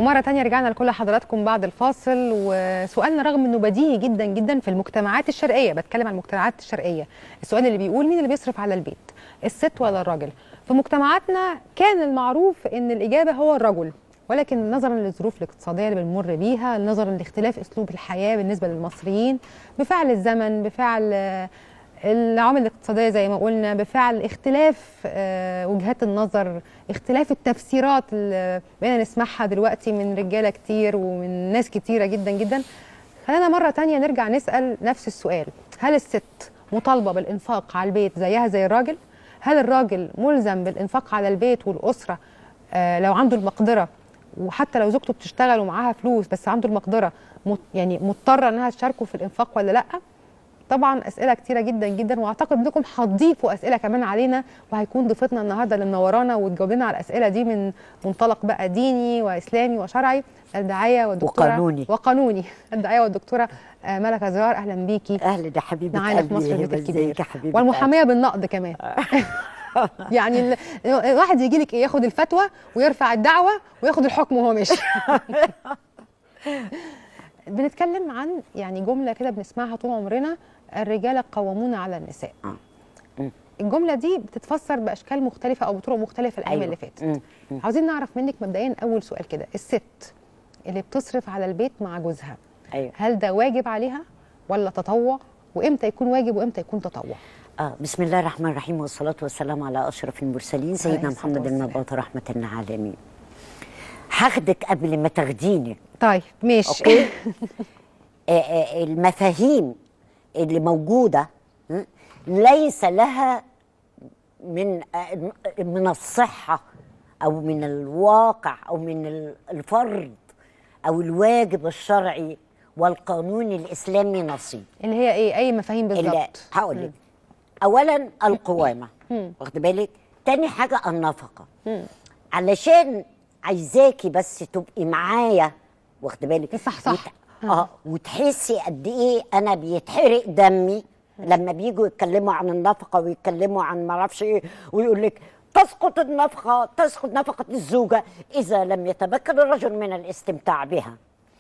ومرة تانية رجعنا لكل حضراتكم بعد الفاصل وسؤالنا رغم انه بديهي جدا جدا في المجتمعات الشرقية بتكلم عن المجتمعات الشرقية السؤال اللي بيقول مين اللي بيصرف على البيت الست ولا الراجل في مجتمعاتنا كان المعروف ان الإجابة هو الرجل ولكن نظرا للظروف الاقتصادية اللي بنمر بيها نظرا لاختلاف أسلوب الحياة بالنسبة للمصريين بفعل الزمن بفعل آه، العوامل الاقتصادية زي ما قلنا بفعل اختلاف آه، وجهات النظر اختلاف التفسيرات اللي بقينا نسمعها دلوقتي من رجالة كتير ومن ناس كتيرة جدا جدا خلينا مرة تانية نرجع نسأل نفس السؤال هل الست مطالبة بالإنفاق على البيت زيها زي الراجل؟ هل الراجل ملزم بالإنفاق على البيت والأسرة آه، لو عنده المقدرة وحتى لو زوجته بتشتغل ومعاها فلوس بس عنده المقدرة مت- يعني مضطرة إنها تشاركه في الإنفاق ولا لأ؟ طبعا اسئله كتيره جدا جدا واعتقد انكم هتضيفوا اسئله كمان علينا وهيكون ضيفتنا النهارده اللي منورانا وتجاوب لنا على الاسئله دي من منطلق بقى ديني واسلامي وشرعي الداعيه والدكتوره وقانوني. وقانوني الداعيه والدكتوره آه، ملكه زهار اهلا بيكي اهلا يا حبيبه معانا في قلبي مصر يا البيت هبة، الكبير ازيك يا حبيبه والمحاميه بالنقد كمان يعني ال- الواحد يجي لك ايه ياخد الفتوى ويرفع الدعوه وياخد الحكم وهو ماشي بنتكلم عن يعني جمله كده بنسمعها طول عمرنا الرجال قوامون على النساء آه. مم. الجمله دي بتتفسر باشكال مختلفه او بطرق مختلفه الايام أيوة. اللي فاتت مم. مم. عاوزين نعرف منك مبدئيا اول سؤال كده الست اللي بتصرف على البيت مع جوزها ايوه هل ده واجب عليها ولا تطوع وامتى يكون واجب وامتى يكون تطوع اه بسم الله الرحمن الرحيم والصلاه والسلام على اشرف المرسلين سيدنا عليه الصلاة محمد والسلام. المبعوث رحمه للعالمين هاخدك قبل ما تاخديني طيب ماشي اوكي آه، آه، المفاهيم اللي موجوده م، ليس لها من آه، من الصحه او من الواقع او من ال- الفرض او الواجب الشرعي والقانون الاسلامي نصيب اللي هي ايه اي مفاهيم اللي بالظبط هقول لك اولا القوامه واخد بالك تاني حاجه النفقه علشان عايزاكي بس تبقي معايا واخد بالك صح، صح. وت... اه وتحسي قد ايه انا بيتحرق دمي لما بيجوا يتكلموا عن النفقه ويتكلموا عن ما اعرفش ايه ويقول لك تسقط النفقه تسقط نفقه الزوجه اذا لم يتمكن الرجل من الاستمتاع بها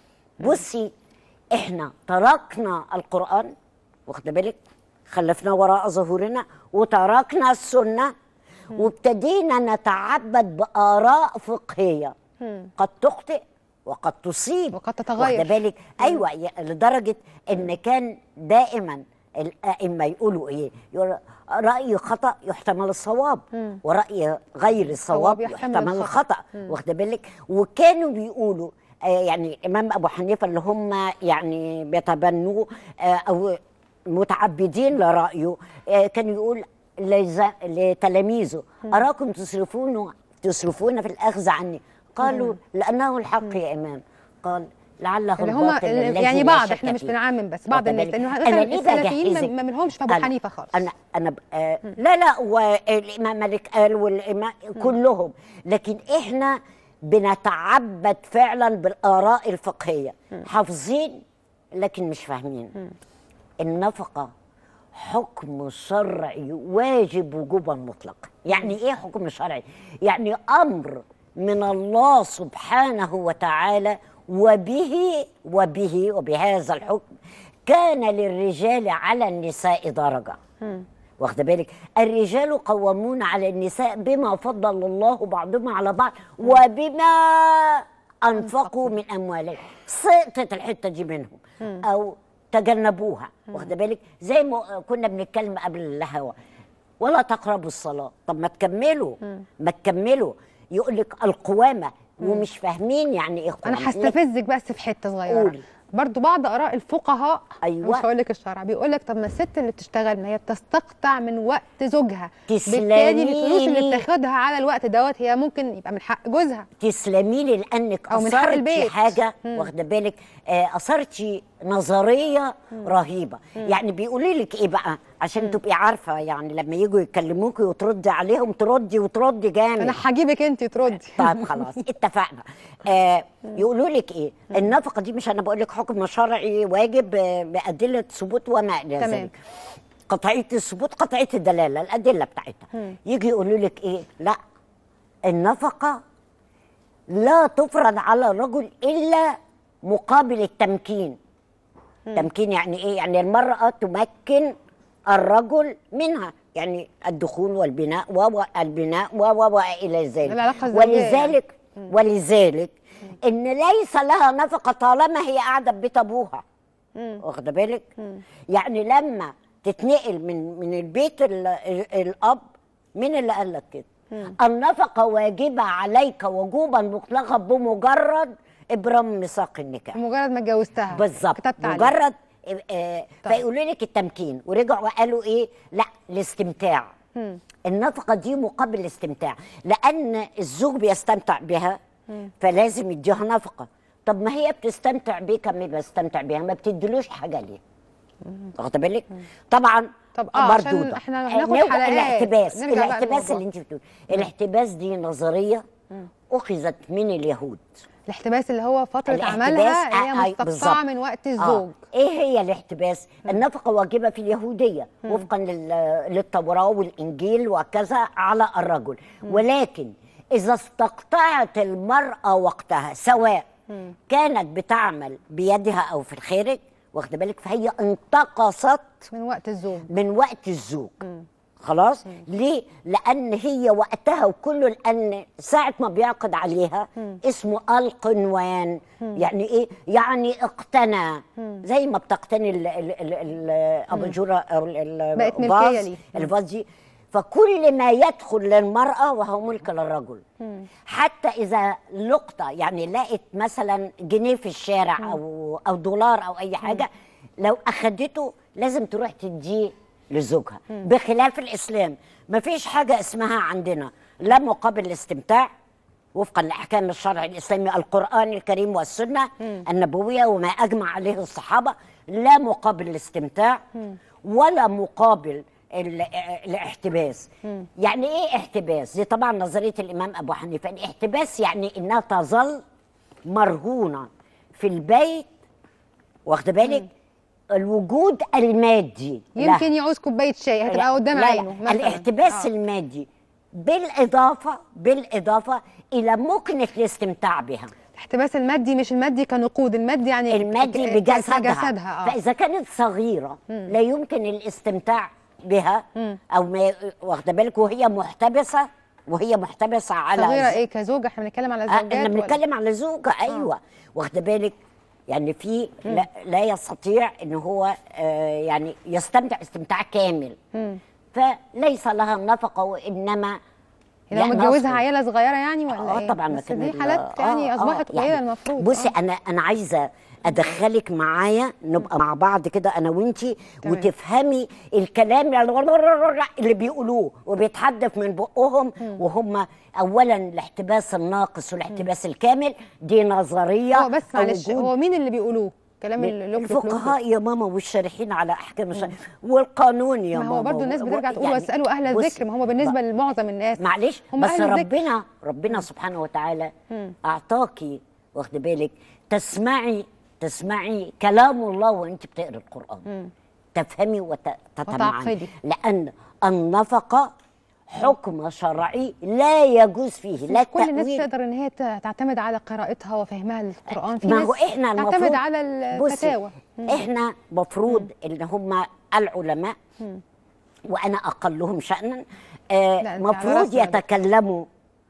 بصي احنا تركنا القرآن واخد بالك خلفنا وراء ظهورنا وتركنا السنة وابتدينا نتعبد بآراء فقهية قد تخطئ وقد تصيب وقد تتغير. واخد بالك ايوه ي- لدرجة ان كان دائما الائمه يقولوا ايه يقول راي خطا يحتمل الصواب وراي غير الصواب الصواب يحتمل يحتمل الخطأ. الخطا واخد بالك وكانوا بيقولوا آه، يعني الامام ابو حنيفه اللي هم يعني بيتبنوه آه، او متعبدين لرايه آه، كان يقول لز- لتلاميذه اراكم تصرفون تصرفون في الاخذ عني قالوا لانه الحق يا امام قال لعله اللي هم الباطل الذي يعني لا بعض شك احنا مش فيه. بنعمم بس بعض واخد الناس بالك؟ لانه أنا مثلا ليه السلفيين بجهزك؟ ما- ما منهمش في ابو أنا- حنيفه خالص انا انا ب- آه لا لا والامام مالك قال والامام كلهم لكن احنا بنتعبد فعلا بالاراء الفقهيه حافظين لكن مش فاهمين النفقه حكم شرعي واجب وجوبا مطلقا يعني ايه حكم شرعي يعني امر من الله سبحانه وتعالى وبه وبه وبهذا الحكم كان للرجال على النساء درجه واخد بالك الرجال قوامون على النساء بما فضل الله بعضهم على بعض وبما انفقوا من اموالهم سقطت الحته دي منهم او تجنبوها واخد بالك زي ما كنا بنتكلم قبل الهوا ولا تقربوا الصلاه طب ما تكملوا ما تكملوا يقول لك القوامه ومش فاهمين يعني ايه قوامه انا هستفزك بس في حته صغيره قولي. برضو بعض اراء الفقهاء أيوة. مش هقول لك الشرع بيقول لك طب ما الست اللي بتشتغل ما هي بتستقطع من وقت زوجها تسلمي بالتالي الفلوس اللي لي. بتاخدها على الوقت دوت هي ممكن يبقى من حق جوزها تسلمي لي لانك أو من حق اثرتي البيت. حاجه مم. واخده بالك آه، اثرتي نظريه رهيبه يعني بيقولوا لك ايه بقى عشان تبقي عارفه يعني لما يجوا يكلموكي وتردي عليهم تردي وتردي جامد انا هجيبك انت تردي طيب خلاص اتفقنا آه يقولوا لك ايه النفقه دي مش انا بقول لك حكم شرعي واجب آه، بادله ثبوت وما الى تمام. ذلك قطعيه الثبوت قطعيه الدلاله الادله بتاعتها يجي يقولوا لك ايه لا النفقه لا تفرض على الرجل الا مقابل التمكين تمكين يعني ايه يعني المراه تمكن الرجل منها يعني الدخول والبناء والبناء و و والى ذلك العلاقة الزوجية ولذلك ولذلك ان ليس لها نفقه طالما هي قاعده ببيت ابوها واخده بالك يعني لما تتنقل من من البيت ال- ال- الاب مين اللي قال لك كده النفقه واجبه عليك وجوبا مطلقا بمجرد ابرام ميثاق النكاح مجرد ما اتجوزتها بالظبط كتبت عليه. مجرد آه طيب. فيقولوا لك التمكين ورجعوا قالوا ايه لا الاستمتاع النفقه دي مقابل الاستمتاع لان الزوج بيستمتع بها فلازم يديها نفقه طب ما هي بتستمتع بيه كم بيستمتع بيها ما بتديلوش حاجه ليه واخده بالك طبعا طب آه، عشان مردودة. إحنا آه، هناخد نرجع حلقات. الاحتباس نرجع بقى الاحتباس للموضوع. اللي انت بتقول الاحتباس دي نظريه اخذت من اليهود الاحتباس اللي هو فتره الاحتباس عملها آه، هي آه، مستقطعه بالظبط. من وقت آه. الزوج ايه هي الاحتباس النفقه واجبه في اليهوديه وفقا لل- للتوراه والانجيل وكذا على الرجل ولكن اذا استقطعت المراه وقتها سواء كانت بتعمل بيدها او في الخارج واخده بالك فهي انتقصت من وقت الزوج من وقت الزوج خلاص ليه لان هي وقتها وكله لان ساعه ما بيعقد عليها اسمه القنوان يعني ايه يعني اقتنى زي ما بتقتني ال- ال- ال- ال- اباجوره او ال- ال- بقت ملكية الفاز- ليه. الفاز دي فكل ما يدخل للمرأة وهو ملك للرجل حتى إذا لقطة يعني لقت مثلا جنيه في الشارع أو أو دولار أو أي حاجة لو أخدته لازم تروح تديه لزوجها بخلاف الإسلام ما فيش حاجة اسمها عندنا لا مقابل الاستمتاع وفقا لاحكام الشرع الاسلامي القران الكريم والسنه النبويه وما اجمع عليه الصحابه لا مقابل الاستمتاع ولا مقابل ال- الاحتباس يعني ايه احتباس دي طبعا نظريه الامام ابو حنيفه الاحتباس يعني انها تظل مرهونه في البيت واخده بالك الوجود المادي لها. يمكن يعوز كوبايه شاي هتبقى لا، قدام لا عينه لا. مثلاً. الاحتباس آه. المادي بالاضافه بالاضافه الى مكنه الاستمتاع بها الاحتباس المادي مش المادي كنقود المادي يعني المادي ك- بجسدها كجسدها اه فاذا كانت صغيره لا يمكن الاستمتاع بها او ما واخده بالك وهي محتبسه وهي محتبسه على صغيره ز- ايه كزوجه احنا بنتكلم على آه، الزوجات احنا ولا- بنتكلم على زوجة ايوه واخده بالك يعني في لا, لا يستطيع ان هو آه يعني يستمتع استمتاع كامل فليس لها نفقه وانما لو لا متجوزها نصف. عيله صغيره يعني ولا اه ايه طبعا بس لكن دي ال- حالات آه، يعني آه، اصبحت قليله يعني المفروض بصي آه. انا انا عايزه ادخلك معايا نبقى مع بعض كده انا وانتي تمام. وتفهمي الكلام اللي بيقولوه وبيتحدث من بقهم وهم اولا الاحتباس الناقص والاحتباس الكامل دي نظريه هو بس أو معلش وجود هو مين اللي بيقولوه كلام اللي لوك لوك لوك الفقهاء يا ماما والشارحين على احكام الشرع والقانون يا ما ماما هو برضو الناس و- بترجع تقول يعني واسالوا اهل بص- الذكر ما هو بالنسبه لمعظم الناس معلش هم بس أهل الذكر. ربنا ربنا سبحانه وتعالى اعطاكي واخد بالك تسمعي تسمعي كلام الله وانت بتقري القران تفهمي وتتمعني وتعقدي. لان النفقه حكم شرعي لا يجوز فيه لا مش كل الناس تأويل تقدر ان هي ت- تعتمد على قراءتها وفهمها للقران في ما ناس هو احنا المفروض تعتمد على بصي، الفتاوى احنا مفروض ان هم العلماء وانا اقلهم شانا آه لا، أنت على مفروض راسنا بقى. يتكلموا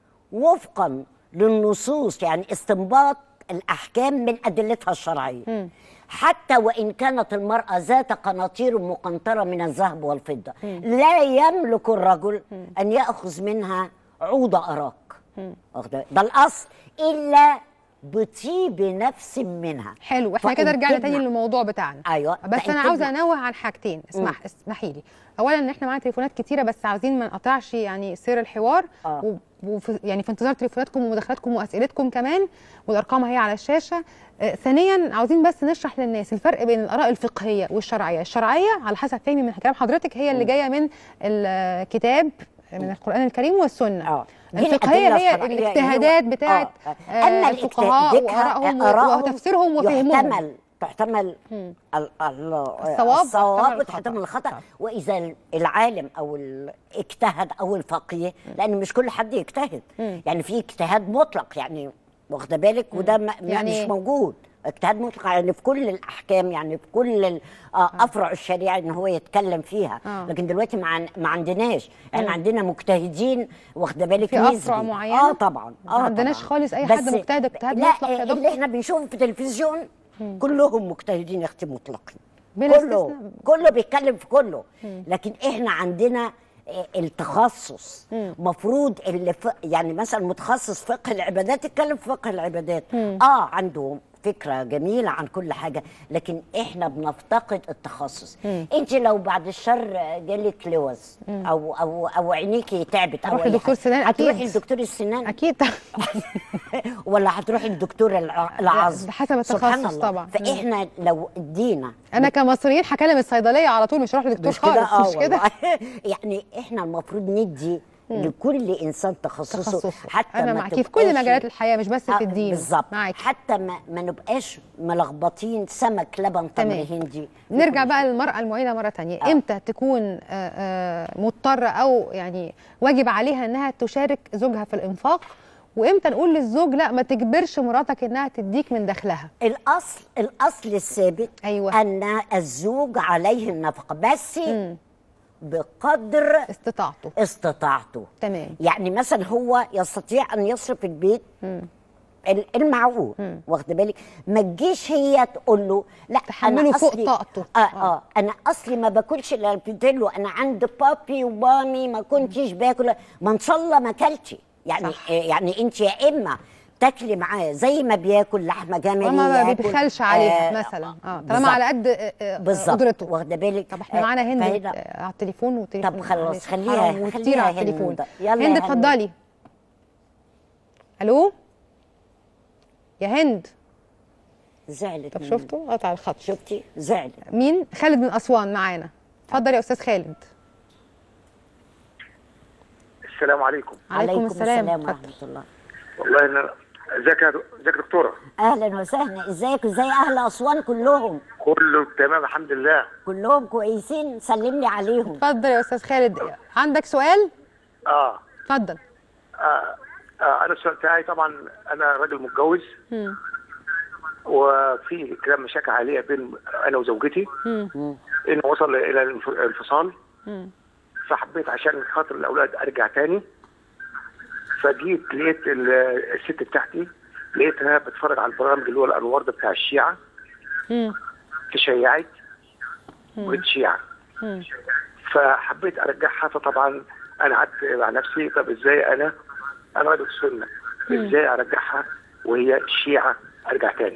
وفقا للنصوص يعني استنباط الاحكام من ادلتها الشرعيه حتى وان كانت المراه ذات قناطير مقنطره من الذهب والفضه لا يملك الرجل ان ياخذ منها عود اراك واخدة؟ ده الاصل الا بطيب نفس منها حلو احنا كده فإن رجعنا تبنى- تاني للموضوع بتاعنا أيوة، بس فإن انا عاوزه تبنى- انوه عن حاجتين اسمح اسمحي لي اولا ان احنا معانا تليفونات كتيره بس عاوزين ما نقطعش يعني سير الحوار آه. و- وفي يعني في انتظار تليفوناتكم ومداخلاتكم واسئلتكم كمان والارقام اهي على الشاشه آه ثانيا عاوزين بس نشرح للناس الفرق بين الاراء الفقهيه والشرعيه الشرعيه على حسب فهمي من كلام حضرتك هي اللي جايه من الكتاب من القران الكريم والسنه اه دي الفقهيه الأدلة هي الشرعية الاجتهادات اللي هو- بتاعت آه. آه، اما الفقهاء الاجتهاد- وارائهم آرائهم وتفسيرهم وفهمهم يحتمل تحتمل ال- ال- الصواب الصواب ويحتمل وتحتمل الخطأ. الخطا واذا العالم او ال- اجتهد او الفقيه لان مش كل حد يجتهد يعني في اجتهاد مطلق يعني واخده بالك وده ما يعني يعني مش موجود اجتهاد مطلق يعني في كل الاحكام يعني في كل ال- آه، افرع الشريعه ان هو يتكلم فيها آه. لكن دلوقتي ما, عن ما عندناش احنا عندنا مجتهدين واخده بالك في نسبي. أفرع معينة؟ اه طبعا ما اه عندناش طبعاً. خالص أي حد بس مجتهد اجتهاد لا مطلق يا اللي دكتور؟ احنا بنشوفه في التلفزيون كلهم مجتهدين اختي مطلقين بلا كله استثناء. كله بيتكلم في كله لكن احنا عندنا آه، التخصص مفروض اللي ف... يعني مثلا متخصص فقه العبادات يتكلم في فقه العبادات اه عنده فكره جميله عن كل حاجه لكن احنا بنفتقد التخصص انت لو بعد الشر جالك لوز او او او عينيكي تعبت او هروح أي لدكتور حاجة، سنان أكيد. هتروحي لدكتور السنان اكيد ولا هتروحي للدكتور الع- العظم ده حسب سبحان التخصص الله. طبعا. فاحنا لو ادينا انا كمصريين هكلم الصيدليه على طول مش هروح لدكتور مش كده خالص اه مش كده والله. يعني احنا المفروض ندي لكل انسان تخصصه, تخصصه حتى انا ما معاكي في كل تبقاش- مجالات الحياه مش بس آه، في الدين بالظبط معاكي حتى ما, ما نبقاش ملخبطين سمك لبن تمر تمام. هندي نرجع بقى للمرأة المعيلة مرة تانية آه. امتى تكون آه، آه، مضطرة او يعني واجب عليها انها تشارك زوجها في الانفاق وامتى نقول للزوج لا ما تجبرش مراتك انها تديك من دخلها الاصل الاصل الثابت أيوة. ان الزوج عليه النفقه بس بقدر استطاعته استطاعته تمام يعني مثلا هو يستطيع ان يصرف البيت ال- المعقول واخد بالك ما تجيش هي تقول له لا تحمله انا فوق اصلي طاقته. آه, آه. اه انا اصلي ما باكلش الا البيتيلو انا عند بابي ومامي ما كنتش باكل ما ان شاء الله ما اكلتي يعني صح. آه يعني انت يا اما تاكلي معاه زي ما بياكل لحمه جملي طالما ما ياكل- بيبخلش عليها آه، مثلا اه بالظبط. طالما على قد آه، آه، بالظبط قدرته واخده بالك طب احنا آه، معانا هند فهنا- آه، على التليفون والتليفون طب خلاص، معلش، خليها- حرام وكتير خليها على التليفون هند. يلا هند يا هند. اتفضلي الو يا هند زعلت طب مني. شفتوا قطع الخط شفتي زعلت مين خالد من اسوان معانا اتفضل يا استاذ خالد السلام عليكم عليكم السلام. ورحمه اتفضل. الله والله انا ازيك يا ازيك يا دكتوره اهلا وسهلا ازيك ازاي اهل اسوان كلهم كله تمام الحمد لله كلهم كويسين سلم لي عليهم اتفضل يا استاذ خالد عندك سؤال اه, اتفضل آه. آه. انا السؤال بتاعي طبعا انا راجل متجوز مم. وفي كلام مشاكل عاليه بين انا وزوجتي مم. انه وصل الى الانف- الانفصال مم. فحبيت عشان خاطر الاولاد ارجع تاني فجيت لقيت ال- الست بتاعتي لقيتها بتتفرج على البرامج اللي هو الانوار ده بتاع الشيعه مم. تشيعت بقيت شيعه مم. فحبيت ارجعها فطبعا انا قعدت مع نفسي طب ازاي انا انا راجل سنه ازاي ارجعها وهي شيعه ارجع تاني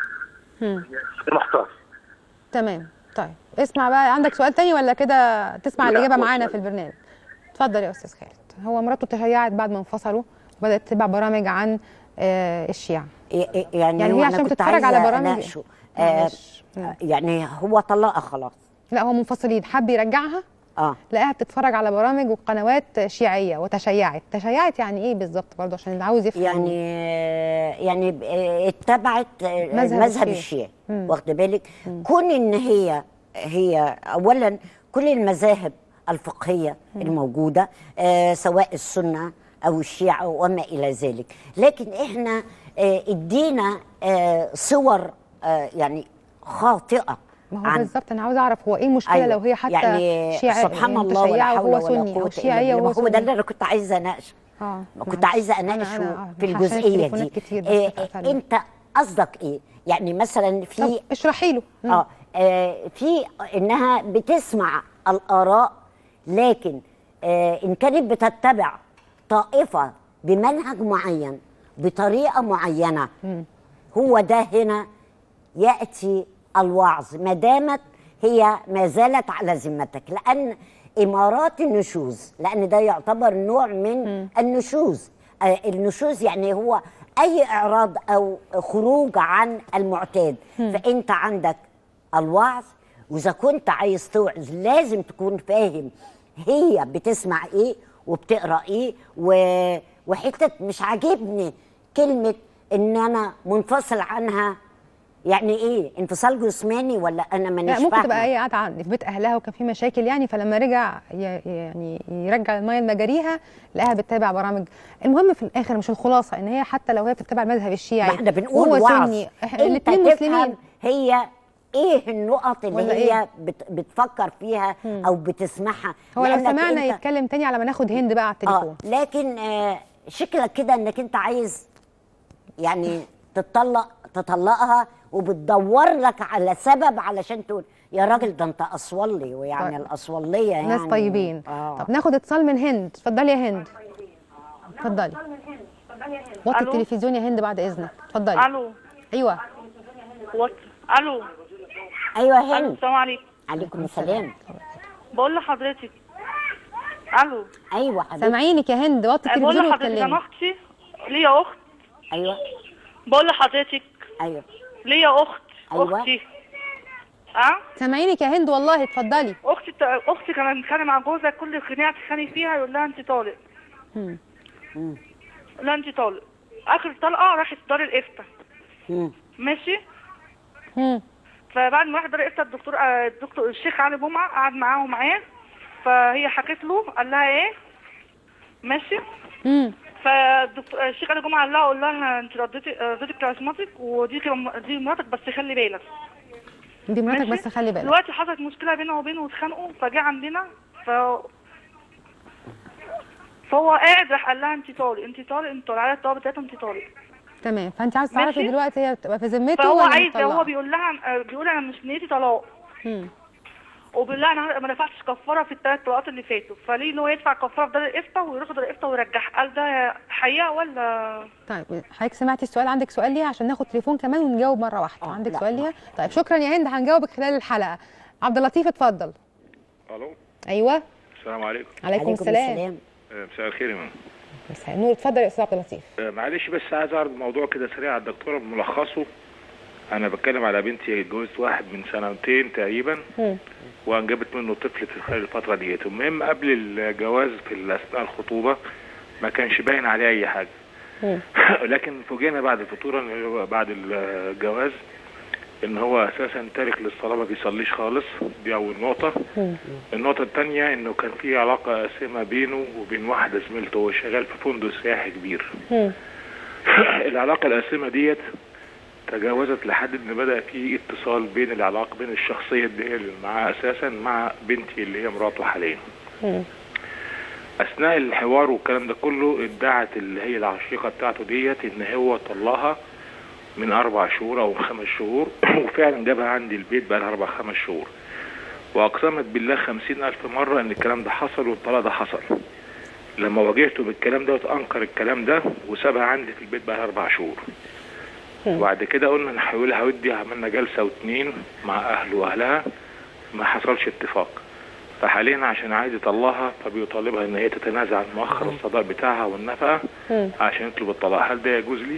مم. أنا محتار تمام طيب اسمع بقى عندك سؤال تاني ولا كده تسمع لا، الاجابه هو معانا سؤال. في البرنامج اتفضل يا استاذ خالد هو مراته تشيعت بعد ما انفصلوا وبدات تتابع برامج عن آه الشيعه ي- ي- يعني, يعني هو هي أنا عشان كنت بتتفرج على عايزة برامج- أناقشه. آه معلش. مم. يعني هو طلقها خلاص لا هو منفصلين حب يرجعها اه لقاها بتتفرج على برامج وقنوات شيعيه وتشيعت تشيعت يعني ايه بالظبط برضه عشان اللي عاوز يفهم يعني يعني ب- آه، اتبعت آه، مذهب مذهب الشيعي. الشيعي مم. واخده بالك كون ان هي هي اولا كل المذاهب الفقهيه الموجوده آه سواء السنه او الشيعه وما الى ذلك لكن احنا آه ادينا آه صور آه يعني خاطئه ما هو عن بالظبط انا عاوز اعرف هو ايه المشكله أيوة. لو هي حتى يعني شيعة سبحان يعني الله ولا متشيعة حول وهو ولا سني او قوة شيعيه إلا وهو بالله هو ده سني اللي انا كنت عايزه اناقشه اه كنت معلش. عايزه أنا- اناقشه أنا في عشان الجزئيه التليفونات دي كتير بس إيه اتقفلنا. انت قصدك ايه يعني مثلا طب في اشرحي له مم. اه آه، في انها بتسمع الاراء لكن آه ان كانت بتتبع طائفه بمنهج معين بطريقه معينه هو ده هنا ياتي الوعظ ما دامت هي ما زالت على ذمتك لان امارات النشوز لان ده يعتبر نوع من النشوز آه، النشوز يعني هو اي اعراض او خروج عن المعتاد فانت عندك الوعظ واذا كنت عايز توعظ لازم تكون فاهم هي بتسمع ايه وبتقرا ايه و... وحته مش عاجبني كلمه ان انا منفصل عنها يعني ايه انفصال جسماني ولا انا لا مانيش ممكن تبقى فاهمة؟ هي قاعده عند- في بيت اهلها وكان في مشاكل يعني فلما رجع ي- يعني يرجع الميه لمجاريها لقاها بتتابع برامج المهم في الاخر مش الخلاصه ان هي حتى لو هي بتتبع المذهب الشيعي ما احنا بنقول وهو وعظ سني إح- انت الاثنين تفهم مسلمين هي ايه النقط اللي ولا هي إيه؟ بت بتفكر فيها او بتسمعها هو لو لأنك سمعنا أنت- يتكلم تاني على ما ناخد هند بقى على التليفون اه لكن آه شكلك كده انك انت عايز يعني تطلق تطلقها وبتدور لك على سبب علشان تقول يا راجل ده انت اصولي ويعني طيب. الاصوليه يعني ناس طيبين اه طب ناخد اتصال من هند اتفضلي يا هند اتفضلي وطي ألو؟ التلفزيون يا هند بعد اذنك اتفضلي الو ايوه وات الو ايوه الو هند السلام عليكم عليكم السلام بقول لحضرتك الو ايوه حبيبتي سامعينك يا هند وطي بقول التلفزيون لحضرتك انا واتكلمي اختي ليا اخت ايوه بقول لحضرتك ايوه ليا اخت أيوة. اختي اه سامعينك يا هند والله اتفضلي اختي اختي كانت بتتخانق مع جوزها كل خناقه تتخانق فيها يقول لها انت طالق مم. مم. يقول لها انت طالق اخر طلقه راحت دار الافتاء مم. ماشي مم. فبعد ما راح دار الافتاء الدكتور آه، الدكتور الشيخ علي جمعه قعد معاه ومعاه فهي حكت له قال لها ايه ماشي مم. فالدكتور الشيخ علي جمعه قال لها قول لها انت رديتي رديتك لعصمتك ودي كده- دي مراتك بس خلي بالك دي مراتك ماشي؟ بس خلي بالك دلوقتي حصلت مشكله بينه وبينه واتخانقوا فجه عندنا ف فهو قاعد راح قال لها انت طالق انت طالق انت طالق على الطلبه بتاعتها انت طالق تمام فانت عايز تعرفي ماشي. دلوقتي هي بتبقى في ذمته فهو ولا عايز مطلقة؟ هو بيقول لها آه، بيقول انا مش نيتي طلاق مم. وبيقول لها انا ما دفعتش كفاره في الثلاث طلقات اللي فاتوا فليه ان هو يدفع كفاره في دار الافتاء ويروح دار الافتاء ويرجعها قال ده حقيقه ولا طيب حضرتك سمعتي السؤال عندك سؤال ليها عشان ناخد تليفون كمان ونجاوب مره واحده آه، عندك لا. سؤال ليها طيب شكرا يا هند هنجاوبك خلال الحلقه عبد اللطيف اتفضل الو ايوه السلام عليكم عليكم, السلام آه، مساء الخير يا ماما مساء النور اتفضل يا استاذ عبد اللطيف آه، معلش بس عايز اعرض موضوع كده سريع على الدكتوره بملخصه انا بتكلم على بنتي اتجوزت واحد من سنتين تقريبا مم. وانجبت منه طفل في خلال الفتره ديت المهم قبل الجواز في اثناء الخطوبه ما كانش باين عليه اي حاجه مم. لكن فوجئنا بعد الفطوره إن هو بعد الجواز ان هو اساسا تارك للصلاه ما بيصليش خالص دي اول نقطه مم. النقطة التانية انه كان في علاقة قاسمة بينه وبين واحدة زميلته هو شغال في فندق سياحي كبير مم. العلاقة القاسمة ديت تجاوزت لحد ان بدأ في اتصال بين العلاقة بين الشخصية دي اللي معاه اساسا مع بنتي اللي هي مراته حاليا مم. اثناء الحوار والكلام ده كله ادعت اللي هي العشيقة بتاعته ديت ان هو طلقها من اربع شهور او خمس شهور وفعلا جابها عندي البيت بقى لها اربع خمس شهور واقسمت بالله خمسين الف مرة ان الكلام ده حصل والطلاق ده حصل لما واجهته بالكلام ده انكر الكلام ده وسابها عندي في البيت بقى لها اربع شهور وبعد كده قلنا نحولها ودي عملنا جلسة واتنين مع اهله واهلها ما حصلش اتفاق فحاليا عشان عايز يطلقها فبيطالبها ان هي تتنازل عن مؤخر الصداق بتاعها والنفقه مم. عشان يطلب الطلاق هل ده يجوز لي؟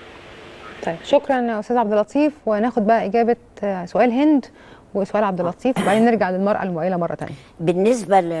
طيب شكرا يا استاذ عبد اللطيف وناخد بقى اجابه آه، سؤال هند وسؤال عبد اللطيف وبعدين نرجع للمراه المؤيله مره ثانيه بالنسبه ل...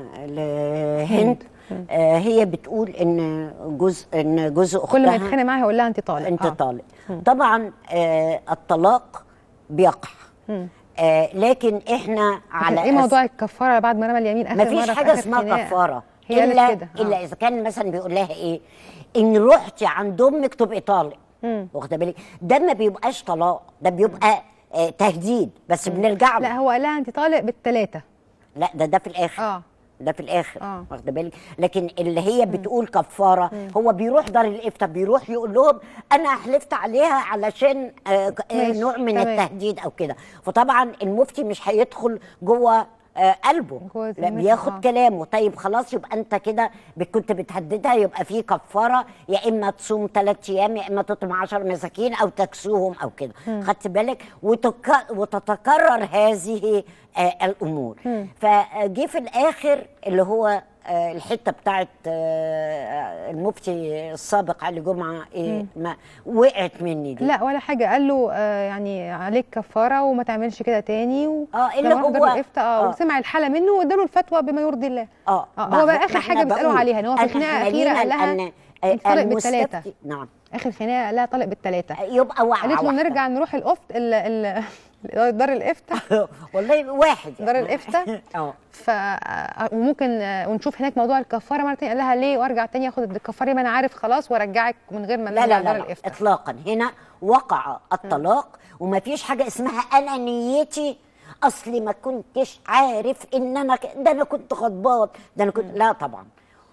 لهند آه هي بتقول ان جزء ان جزء اختها كل ما يتخانق معاها يقول لها انت طالق انت آه. طالق طبعا آه الطلاق بيقع مم. آه لكن احنا على على ايه موضوع الكفاره بعد ما رمى اليمين اخر ما فيش مره في حاجه آخر اسمها خناقة؟ كفاره هي الا قالت كده آه. الا اذا كان مثلا بيقول لها ايه ان رحتي عند امك تبقي طالق مم. واخده بالك ده ما بيبقاش طلاق ده بيبقى آه تهديد بس بنرجع لا له هو قال لها انت طالق بالثلاثه لا ده ده في الاخر اه ده في الاخر آه. واخده بالك لكن اللي هي بتقول كفاره هو بيروح دار الافتاء بيروح يقول لهم انا حلفت عليها علشان آه ك- آه ماشي، نوع من تمام. التهديد او كده فطبعا المفتي مش هيدخل جوه آه قلبه جوه لا ذمته، بياخد آه. كلامه طيب خلاص يبقى انت كده بت- كنت بتهددها يبقى في كفاره يا اما تصوم ثلاث ايام يا اما تطعم 10 مساكين او تكسوهم او كده خدت بالك وتك... وتتكرر هذه آه الامور فجه في الاخر اللي هو آه، الحته بتاعت آه، المفتي السابق علي جمعه ايه ما وقعت مني دي لا ولا حاجه قال له آه يعني عليك كفاره وما تعملش كده تاني و... اه اللي لما راح دار هو الإفتاء، اه آه. وسمع الحاله منه واداله الفتوى بما يرضي الله اه آه، ما هو بقى ما اخر احنا حاجه بيسالوا بقول عليها ان هو في أن خناقه إحنا اخيره لينا قال لها أن انت طالق بالثلاثه المستفتي نعم اخر خناقه قال لها طالق بالثلاثه يبقى وقعه قالت له واحدة. نرجع نروح الافت ال ال دار الافتاء والله واحد دار الافتاء اه ف وممكن آه، ونشوف هناك موضوع الكفاره مره تانية قال لها ليه وارجع تاني اخد الكفاره ما انا عارف خلاص وارجعك من غير ما لا نرجع لا دار لا, لا الافتاء اطلاقا هنا وقع الطلاق وما فيش حاجه اسمها انا نيتي اصلي ما كنتش عارف ان انا ك- ده انا كنت غضبان ده انا كنت لا طبعا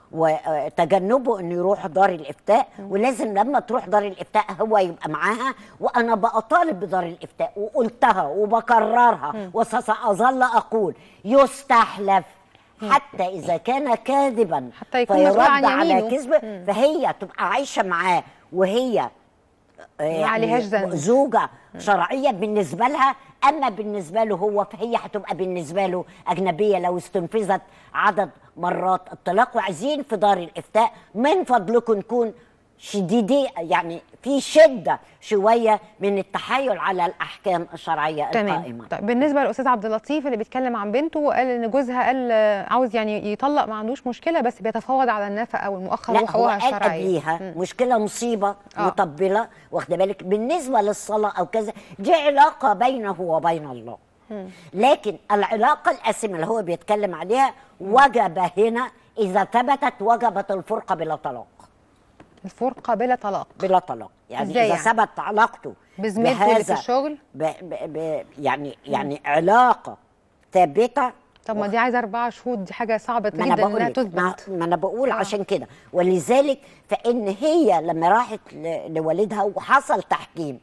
وتجنبه انه يروح دار الافتاء ولازم لما تروح دار الافتاء هو يبقى معاها وانا بطالب بدار الافتاء وقلتها وبكررها وساظل اقول يستحلف حتى اذا كان كاذبا حتى يكون مسؤول عن فيرد على يمينه. كذبه فهي تبقى عايشه معاه وهي ما عليهاش ذنب. زوجة شرعية بالنسبة لها أما بالنسبة له هو فهي هتبقى بالنسبة له أجنبية لو استنفذت عدد مرات الطلاق وعايزين في دار الإفتاء من فضلكم نكون شديدي يعني في شدة شوية من التحايل على الأحكام الشرعية تمام القائمة طيب بالنسبه للاستاذ عبد اللطيف اللي بيتكلم عن بنته وقال ان جوزها قال آه، عاوز يعني يطلق ما عندوش مشكله بس بيتفاوض على النفقه والمؤخر لا هو وحقوقها قال الشرعيه قبليها مشكله مصيبه آه. مطبله واخده بالك بالنسبه للصلاه او كذا دي علاقه بينه وبين الله لكن العلاقه الاسمه اللي هو بيتكلم عليها وجب هنا اذا ثبتت وجبت الفرقه بلا طلاق الفرقه بلا طلاق بلا طلاق يعني إزاي اذا يعني؟ ثبت علاقته بزميلته اللي في بهذا- الشغل ب ب ب يعني يعني علاقه ثابته طب ما دي عايزه اربع شهود دي حاجه صعبه ما انا جدا بقول انها لك ما, تثبت ما انا بقول آه. عشان كده ولذلك فان هي لما راحت ل- لوالدها وحصل تحكيم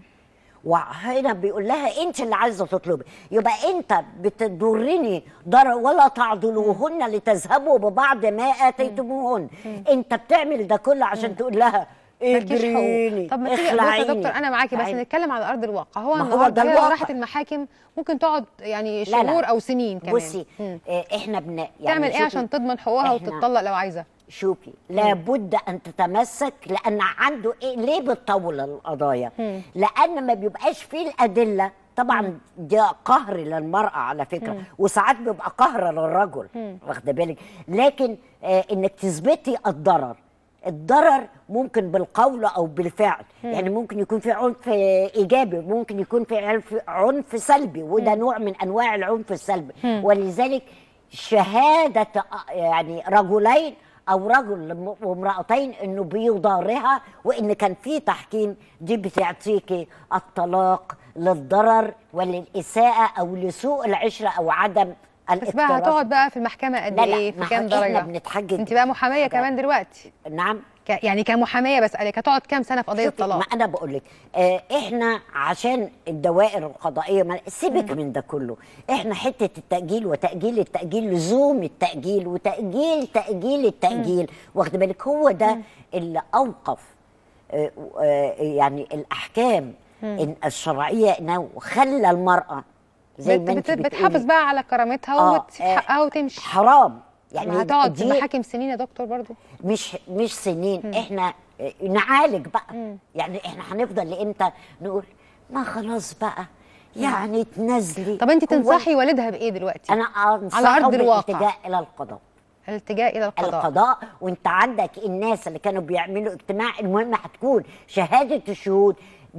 وهنا بيقول لها انت اللي عايزه تطلبي يبقى انت بتضرني ضرر ولا تعضلوهن لتذهبوا ببعض ما اتيتموهن انت بتعمل ده كله عشان تقول لها مالكيش اجريني حقوق طب ما تيجي بص يا اخلعيني. دكتور انا معاكي بس تعالي. نتكلم على ارض الواقع هو ما هو النهارده ده هي لو الواقع. راحت المحاكم ممكن تقعد يعني لا لا. شهور او سنين كمان بصي مم. اه احنا بن يعني تعمل ايه شوفي، عشان تضمن حقوقها إحنا- وتتطلق لو عايزه شوفي لابد ان تتمسك لان عنده ايه ليه بتطول القضايا لان ما بيبقاش فيه الادله طبعا ده قهر للمراه على فكره وساعات بيبقى قهر للرجل واخده بالك لكن آه انك تثبتي الضرر الضرر ممكن بالقول او بالفعل يعني ممكن يكون في عنف ايجابي ممكن يكون في عنف عنف سلبي وده نوع من انواع العنف السلبي ولذلك شهاده آه، يعني رجلين او رجل وامرأتين انه بيضارها وان كان في تحكيم دي بتعطيكي الطلاق للضرر وللاساءه او لسوء العشره او عدم بس بقى الاكتراث. هتقعد بقى في المحكمه قد لا لا، ايه ما في كام احنا درجه بنتحجج انت بقى محاميه ده. كمان دلوقتي نعم ك... يعني كمحاميه بسالك هتقعد كام سنه في قضيه شوفي، ما الطلاق انا بقول لك آه احنا عشان الدوائر القضائيه ما سيبك من ده كله احنا حته التاجيل وتاجيل التاجيل لزوم التاجيل وتاجيل تاجيل التاجيل واخد بالك هو ده اللي اوقف آه آه يعني الاحكام إن الشرعيه انه خلى المراه زي بت... ما انت بت... بتقولي بتحافظ بقى على كرامتها آه، وتسيب آه، حقها وتمشي حرام يعني هتقعد في دي- محاكم سنين يا دكتور برضو مش مش سنين احنا نعالج بقى يعني احنا هنفضل لامتى نقول ما خلاص بقى يعني تنزلي طب انت هو تنصحي والدها بايه دلوقتي انا انصحه على أرض الواقع. بالالتجاء الى القضاء الالتجاء الى القضاء القضاء وانت عندك الناس اللي كانوا بيعملوا اجتماع المهم هتكون شهاده الشهود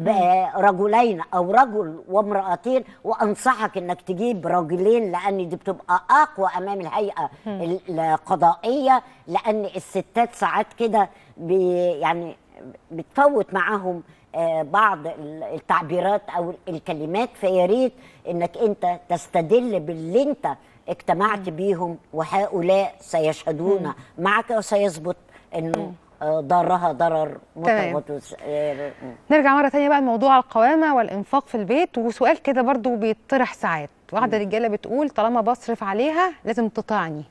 برجلين او رجل وامرأتين وانصحك انك تجيب رجلين لان دي بتبقى اقوى امام الهيئه القضائيه لان الستات ساعات كده بي- يعني بتفوت معاهم آه، بعض التعبيرات او الكلمات فيا ريت انك انت تستدل باللي انت اجتمعت بيهم وهؤلاء سيشهدون معك وسيثبت انه آه، ضرها ضرر تمام. متوت آه، نرجع مرة تانية بقى لموضوع القوامة والإنفاق في البيت وسؤال كده برضو بيطرح ساعات واحدة رجالة بتقول طالما بصرف عليها لازم تطاعني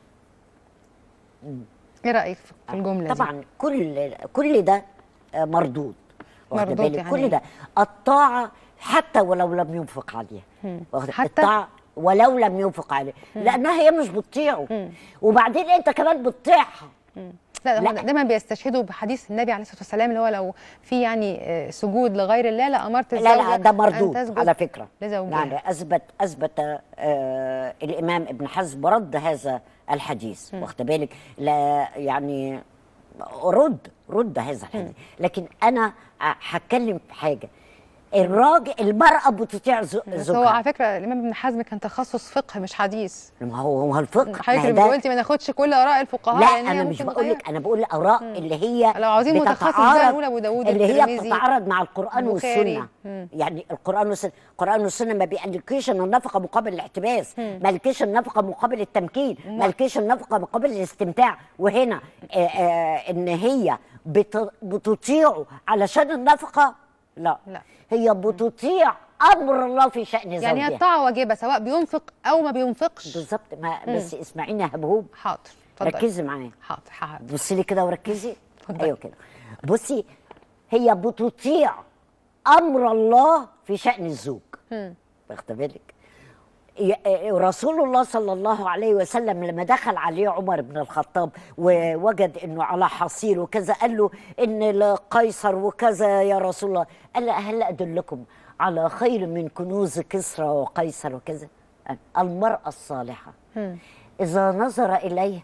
ايه رأيك في الجملة دي؟ طبعا كل كل ده آه، مردود واخدة مردود بالك؟ يعني كل إيه؟ ده الطاعه حتى ولو لم ينفق عليها واخدة- حتى؟ الطاعه ولو لم ينفق عليها لانها هي مش بتطيعه وبعدين انت كمان بتطيعها لا, لا. لا. دايما بيستشهدوا بحديث النبي عليه الصلاة والسلام اللي هو لو في يعني آه، سجود لغير الله لأمرت لا الزوجة لا ده أن مردود تسجد على فكره لزوجها يعني اثبت اثبت آه الامام ابن حزم رد هذا الحديث واخد بالك لا يعني رد رد هذا الحديث لكن انا آه، هتكلم في حاجه الراجل المراه بتطيع زو- بس هو على زوجها فكره الامام ابن حزم كان تخصص فقه مش حديث ما هو هو الفقه ما حضرتك هي اللي ده- قلتي ما ناخدش كل اراء الفقهاء لا لأن هي انا مش ممكن بقول لك تغير. انا بقول الاراء اللي هي لو عاوزين متخصص بقى بتتعارض- نقول أبو داوود اللي هي والترمذي، بتتعارض مع القران البخاري. والسنه مم. يعني القران والسنه القران والسنه ما بيقلكيش ان النفقه مقابل الاحتباس ما قالكيش النفقه مقابل التمكين ما قالكيش النفقه مقابل الاستمتاع وهنا آه آه ان هي بت- بتطيعه علشان النفقه لا لا. هي بتطيع امر الله في شان زوجها يعني هي الطاعه واجبه سواء بينفق او ما بينفقش بالظبط ما بس اسمعيني يا هبهوب حاضر اتفضلي. ركزي معايا حاضر حاضر بصي لي كده وركزي اتفضلي. ايوه كده بصي هي بتطيع امر الله في شان الزوج واخده بالك ي- رسول الله صلى الله عليه وسلم لما دخل عليه عمر بن الخطاب ووجد انه على حصير وكذا قال له ان قيصر وكذا يا رسول الله قال له هل ادلكم على خير من كنوز كسرى وقيصر وكذا قال المراه الصالحه اذا نظر اليه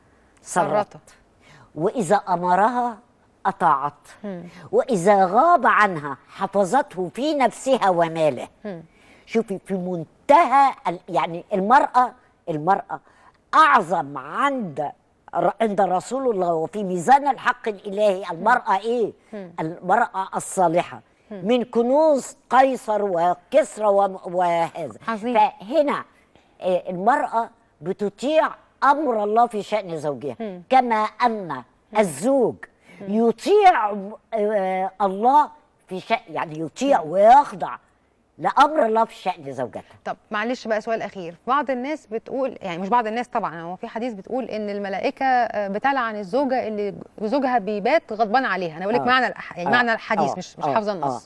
سرت سرتت. وإذا أمرها أطاعت وإذا غاب عنها حفظته في نفسها وماله شوفي في منتهى ال- يعني المرأة المرأة أعظم عند ر- عند رسول الله وفي ميزان الحق الإلهي المرأة إيه؟ المرأة الصالحة من كنوز قيصر وكسرى وم- وهذا عظيم. فهنا آه، المرأة بتطيع أمر الله في شأن زوجها كما أن الزوج يطيع آه، الله في شأن يعني يطيع ويخضع لأمر الله في شأن زوجته طب معلش بقى سؤال اخير بعض الناس بتقول يعني مش بعض الناس طبعا هو في حديث بتقول ان الملائكه آه، بتلعن الزوجه اللي زوجها بيبات غضبان عليها انا بقول لك آه. معنى الأح- يعني آه. معنى الحديث آه. مش مش آه. حافظه النص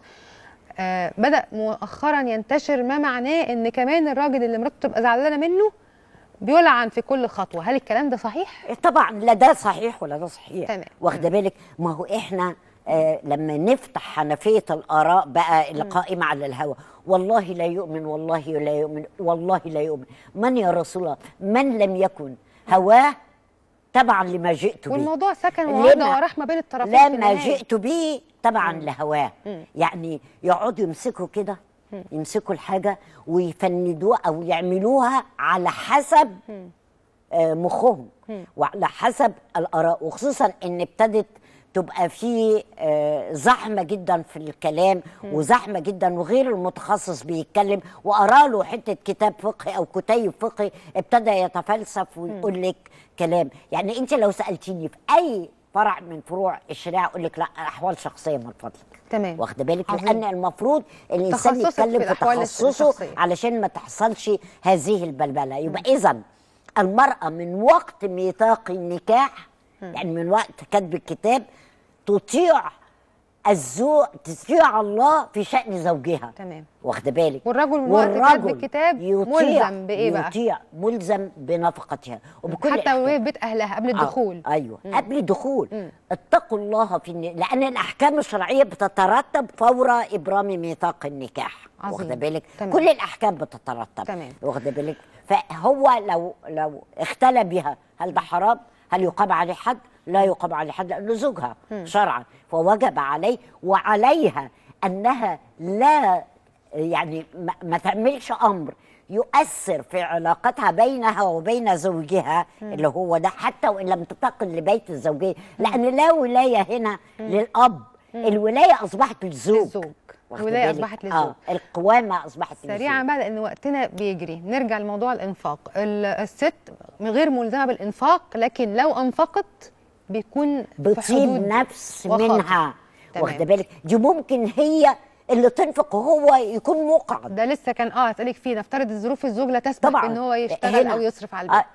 آه بدا مؤخرا ينتشر ما معناه ان كمان الراجل اللي مراته تبقى زعلانه منه بيلعن في كل خطوه هل الكلام ده صحيح طبعا لا ده صحيح ولا ده صحيح تمام. واخده بالك ما هو احنا آه لما نفتح حنفيه الاراء بقى اللي قائمه على الهوى والله لا يؤمن والله لا يؤمن والله لا يؤمن من يا رسول الله من لم يكن هواه تبعا لما جئت به والموضوع سكن لما- ووضع ورحمه بين الطرفين في لما النهاية. جئت به تبعا لهواه يعني يقعدوا يمسكوا كده يمسكوا الحاجه ويفندوها او يعملوها على حسب آه، مخهم وعلى حسب الاراء وخصوصا ان ابتدت تبقى في آه، زحمه جدا في الكلام وزحمه جدا وغير المتخصص بيتكلم وقرا له حته كتاب فقهي او كتيب فقهي ابتدى يتفلسف ويقول لك كلام يعني انت لو سالتيني في اي فرع من فروع الشريعه اقول لك لا احوال شخصيه من فضلك تمام. واخده بالك عظيم. لان المفروض الانسان تخصصك يتكلم في في الأحوال تخصصه الشخصية. علشان ما تحصلش هذه البلبله يبقى اذا المراه من وقت ميثاق النكاح يعني من وقت كتب الكتاب تطيع الزوج تطيع الله في شان زوجها تمام. واخده بالك والرجل من وقت كتب والرجل الكتاب يطيع ملزم بإيه بقى؟ يطيع ملزم بنفقتها وبكل حتى احترام. وهي في بيت اهلها قبل الدخول آه. ايوه قبل الدخول اتقوا الله في الن... لان الاحكام الشرعيه بتترتب فور ابرام ميثاق النكاح عظيم. واخده بالك تمام. كل الاحكام بتترتب تمام. واخده بالك فهو لو لو اختلى بها هل ده حرام هل يقام عليه حد لا يقام عليه حد لانه زوجها شرعا فوجب عليه وعليها انها لا يعني ما, ما تعملش امر يؤثر في علاقتها بينها وبين زوجها اللي هو ده حتى وان لم تنتقل لبيت الزوجيه لان لا ولايه هنا للاب الولايه اصبحت للزوج للزوج. واخدة الولاية بالك؟ أصبحت للزوج. اه القوامه اصبحت سريعا للزوج بقى لان وقتنا بيجري نرجع لموضوع الانفاق ال- الست غير ملزمه بالانفاق لكن لو انفقت بيكون في بتطيب حدود نفس وخاطر. منها تمام. واخده بالك دي ممكن هي اللي تنفق وهو يكون مقعد ده لسه كان اه اسالك فيه نفترض الظروف الزوج لا تسمح طبعا ان هو يشتغل هنا- او يصرف على البيت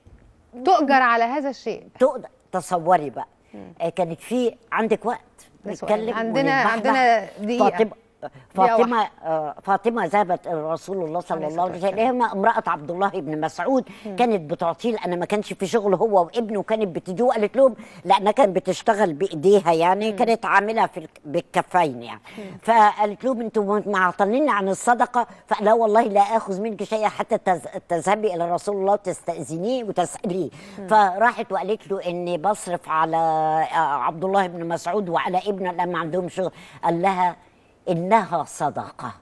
آه، تؤجر على هذا الشيء تقدر تصوري بقى آه، كانت في عندك وقت ده سؤال. نتكلم عندنا- ونتبحبح. عندنا دقيقة. فاطمه فاطمه آه، فاطمه ذهبت الى رسول الله صلى عليه الله عليه الصلاة وسلم امراه عبد الله بن مسعود كانت بتعطيه لان ما كانش في شغل هو وابنه وكانت بتديه وقالت لهم لانها كانت بتشتغل بايديها يعني كانت عامله في الك- بالكفين يعني فقالت لهم انتم معطلين عن الصدقه فقال لا والله لا اخذ منك شيئا حتى تز- تذهبي الى رسول الله تستاذنيه وتساليه فراحت وقالت له اني بصرف على آه، عبد الله بن مسعود وعلى ابنه لما عندهم شغل قال لها انها صدقه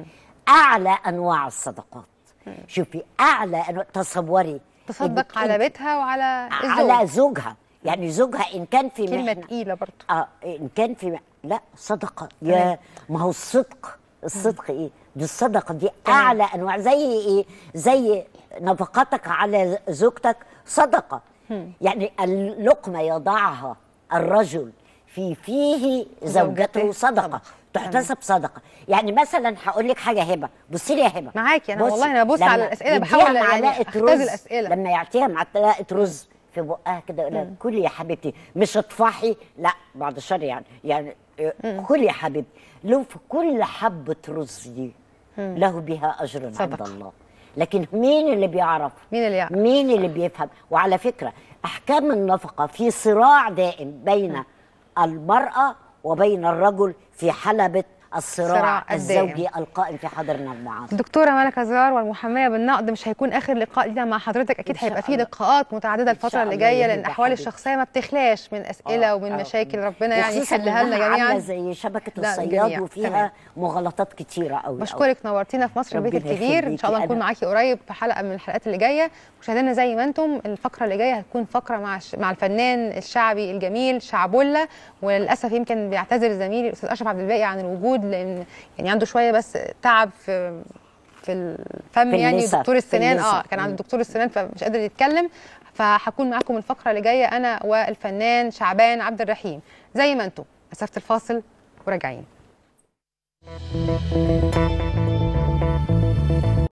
اعلى انواع الصدقات شوفي اعلى أنواع تصوري تصدق إنك على أنت- بيتها وعلى على الزوج زوجها يعني زوجها ان كان في كلمه محنه تقيله برضه اه ان كان في لا صدقه يا ما هو الصدق الصدق ايه دي الصدقه دي اعلى انواع زي ايه زي نفقتك على زوجتك صدقه يعني اللقمه يضعها الرجل في فيه زوجته زوجته صدقه صدقة. تحتسب صدقه يعني مثلا هقول لك حاجه هبه بصي لي يا هبه معاكي أنا بصي، والله أنا ببص لما على الأسئلة يديها بحاول يعني معلقة أختزل رز الأسئلة. لما يعطيها معلقه رز في بقها كده يقول لها كلي يا حبيبتي مش اطفحي لا بعد الشر يعني يعني آه، كلي يا حبيبتي لو في كل حبه رز دي له بها اجر عند صدقة. الله لكن مين اللي بيعرف مين اللي يعرف؟ مين اللي بيفهم وعلى فكره احكام النفقه في صراع دائم بين المراه وبين الرجل في حلبه الصراع صراع الدائم. الزوجي القائم في حضرنا المعاصر الدكتوره ملكه زرار والمحاميه بالنقد مش هيكون اخر لقاء لينا مع حضرتك اكيد إن شاء هيبقى في الله. لقاءات متعدده إن الفتره شاء اللي الله جايه يا لان هبة الاحوال حبيبتي. الشخصيه ما بتخلاش من اسئله آه، ومن آه. مشاكل ربنا يعني وخصوصاً يحلها لنا إنها عاملة جميعا زي شبكه لا، الصياد الجميع. وفيها تمام. مغالطات كتيره قوي بشكرك نورتينا في مصر البيت ربنا الكبير ان شاء الله يخليكي. نكون أنا- معاكي قريب في حلقه من الحلقات اللي جايه مشاهدينا زي ما انتم الفقره اللي جايه هتكون فقره مع الش- مع الفنان الشعبي الجميل شعبولة وللاسف يمكن بيعتذر زميلي الاستاذ اشرف عبد الباقي عن الوجود لان يعني عنده شويه بس تعب في في الفم في يعني اللثة، دكتور في السنان اه اللثة. كان عند مم. دكتور السنان فمش قادر يتكلم فهكون معاكم الفقره اللي جايه انا والفنان شعبان عبد الرحيم زي ما انتم مسافه الفاصل وراجعين